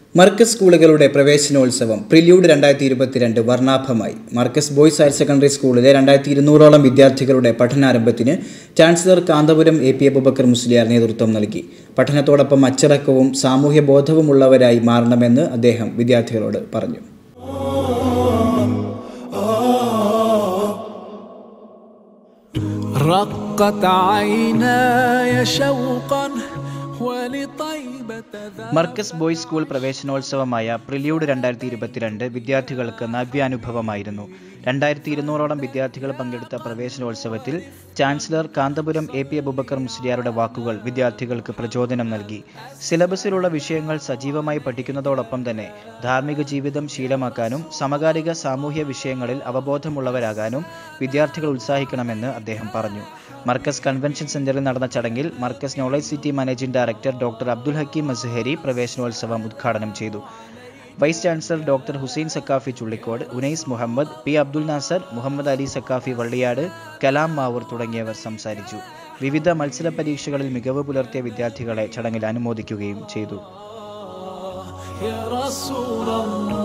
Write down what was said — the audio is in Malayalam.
മർക്കസ് സ്കൂളുകളുടെ പ്രവേശനോത്സവം പ്രില്യൂഡ് രണ്ടായിരത്തി ഇരുപത്തിരണ്ട് വർണ്ണാഭമായി മർക്കസ് ബോയ്സ് ഹയർ സെക്കൻഡറി സ്കൂളിലെ രണ്ടായിരത്തി ഇരുന്നൂറോളം വിദ്യാർത്ഥികളുടെ പഠനാരംഭത്തിന് chancellor Kanthapuram A P Abubakar Musliyar നേതൃത്വം നൽകി പഠനത്തോടൊപ്പം അച്ചടക്കവും സാമൂഹ്യ ബോധവുമുള്ളവരായി മാറണമെന്ന് അദ്ദേഹം വിദ്യാർത്ഥികളോട് പറഞ്ഞു رقت عيناي شوقا ولطيبة ذا മർക്കസ് ബോയ്സ് സ്കൂൾ പ്രവേശനോത്സവമായ പ്രില്യൂഡ് രണ്ടായിരത്തി ഇരുപത്തിരണ്ട് വിദ്യാർത്ഥികൾക്ക് നവ്യാനുഭവമായിരുന്നു രണ്ടായിരത്തി ഇരുന്നൂറോളം വിദ്യാർത്ഥികൾ പങ്കെടുത്ത പ്രവേശനോത്സവത്തിൽ chancellor Kanthapuram A P Abubakar മുസ്ലിയാരുടെ വാക്കുകൾ വിദ്യാർത്ഥികൾക്ക് പ്രചോദനം നൽകി സിലബസിലുള്ള വിഷയങ്ങൾ സജീവമായി പഠിക്കുന്നതോടൊപ്പം തന്നെ ധാർമ്മിക ജീവിതം ശീലമാക്കാനും സമകാലിക സാമൂഹ്യ വിഷയങ്ങളിൽ അവബോധമുള്ളവരാകാനും വിദ്യാർത്ഥികൾ ഉത്സാഹിക്കണമെന്ന് അദ്ദേഹം പറഞ്ഞു മർക്കസ് കൺവെൻഷൻ സെന്ററിൽ നടന്ന ചടങ്ങിൽ Markaz knowledge city managing director doctor Abdul Hakeem Mazhari പ്രവേശനോത്സവം ഉദ്ഘാടനം ചെയ്തു vice chancellor doctor Hussain Saqafi Chullikode Unais Muhammad P Abdul Nasar Muhammad Ali Saqafi Valliyad Kalam Mavoor തുടങ്ങിയവർ സംസാരിച്ചു വിവിധ മത്സര പരീക്ഷകളിൽ മികവ് പുലർത്തിയ വിദ്യാർത്ഥികളെ ചടങ്ങിൽ അനുമോദിക്കുകയും ചെയ്തു يا رسول الله